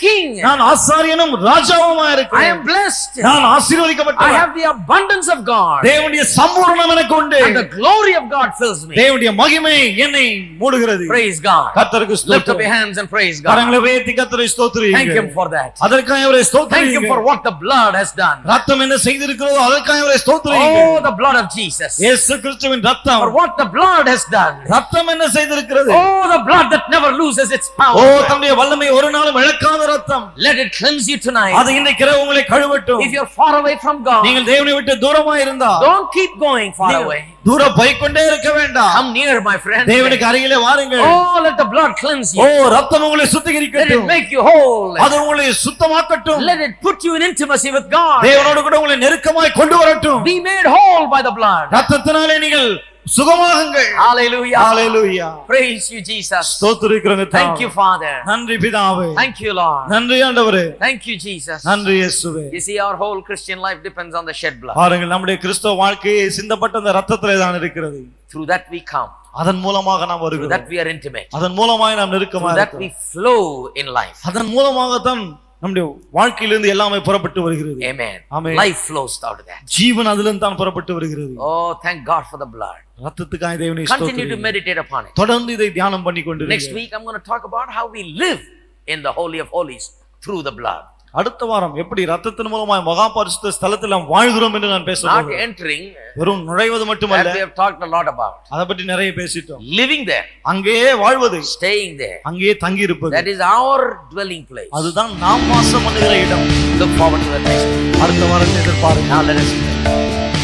king. நான் ஆசாரியனும் ராஜாவுமா I இருக்கிறேன் am blessed. நான் I ஆசீர்வதிக்கப்பட்டவன் have the abundance of God. தேவனுடைய சம்பூர்ணம் எனக்கு உண்டு And the glory of God fills me. தேவனுடைய மகிமை என்னை மூடுகிறது Praise God. கர்த்தருக்கு Lift up your ஸ்தோத்திரம் hands and praise God. கரங்களை உயர்த்தி கர்த்தரை Thank ஸ்தோத்திரியுங்க Him for that. அதற்காக அவரை Thank Him ஸ்தோத்திரியுங்க for what the blood has done. ரத்தம் என்ன செய்திருக்கிறதோ அதற்காக அவரை ஸ்தோத்திரியுங்க Oh, the blood of Jesus. இயேசு கிறிஸ்துவின் ரத்தம் For what the blood has done. ரத்தம் என்ன செய்திருக்கிறது Oh, the blood that never loses its O power. தன்னுடைய வல்லமை ஒரு நாளும் இழக்காத ரத்தம் Let it cleanse you tonight. அது இன்னைக்கு இரவு உங்களை கழுவட்டும் If you're far away from God, நீங்கள் தேவனை விட்டு தூரமா இருந்தா don't keep going far away. தூரம் போய்க்கொண்டே இருக்க வேண்டாம் Come near, my friend. தேவனுக்கு அருகிலே வாருங்கள் Oh, let the blood cleanse O you. ரத்தம் உங்களை Let it சுத்திகரிக்கட்டும் make you whole. அது உங்களை சுத்தமாக்கட்டும் Let it put you in intimacy with God. தேவனோடு கூட உங்களை நெருக்கமாய் கொண்டு வரட்டும் Be made whole by the blood. ரத்தத்தினாலே நீங்கள் சுகமாகுங்கள் Hallelujah. Hallelujah Praise you, Jesus. ஸ்தோத்திரிக்கிறோங்க Thank you, Father. நன்றி பிதாவே Thank you, Lord. நன்றி ஆண்டவரே Thank you, Jesus. நன்றி இயேசுவே You see, our whole Christian life depends on the shed blood. பாருங்கள் நம்முடைய கிறிஸ்தவ வாழ்க்கையை சிந்தப்பட்ட அந்த ரத்தத்திலே தான் இருக்கிறது Through that we come. அதன் மூலமாக நாம் Through வருகிறோம் that we are intimate. அதன் மூலமாக நாம் நெருக்கமாக Through that we flow in life. அதன் மூலமாகத்தான் நம்முடைய வாழ்க்கையிலிருந்து எல்லாமே புறப்பட்டு வருகிறது Amen. Amen. Life flows out of that. ஜீவன் அதிலிருந்து தான் புறப்பட்டு வருகிறது Oh, thank God for the blood. ரத்தத்துக்காக தேவனை Continue to ஸ்தோத்திரியுங்கள். meditate upon it. தொடர்ந்து இதை தியானம் பண்ணி கொண்டு Next week, I'm going to talk about how we live in the Holy of Holies through the blood. அடுத்த வாரம் எப்படி ரத்தத்தின் மூலமாய் மகா பரிசுத்த ஸ்தலத்தில் நாம் வாழ்கிறோம் என்று நான் பேச Not போகிறேன். entering, வெறும் நுழைவது that மட்டுமல்ல we have talked a lot about. அதை பற்றி நிறைய பேசிட்டோம் Living there, அங்கேயே வாழ்வது staying there. அங்கேயே தங்கி இருப்பது That is our dwelling place. அதுதான் நாம் வாசம் பண்ணுகிற இடம் Look forward to the next. அடுத்த வாரத்தை எதிர்பாருங்க Now let us pray.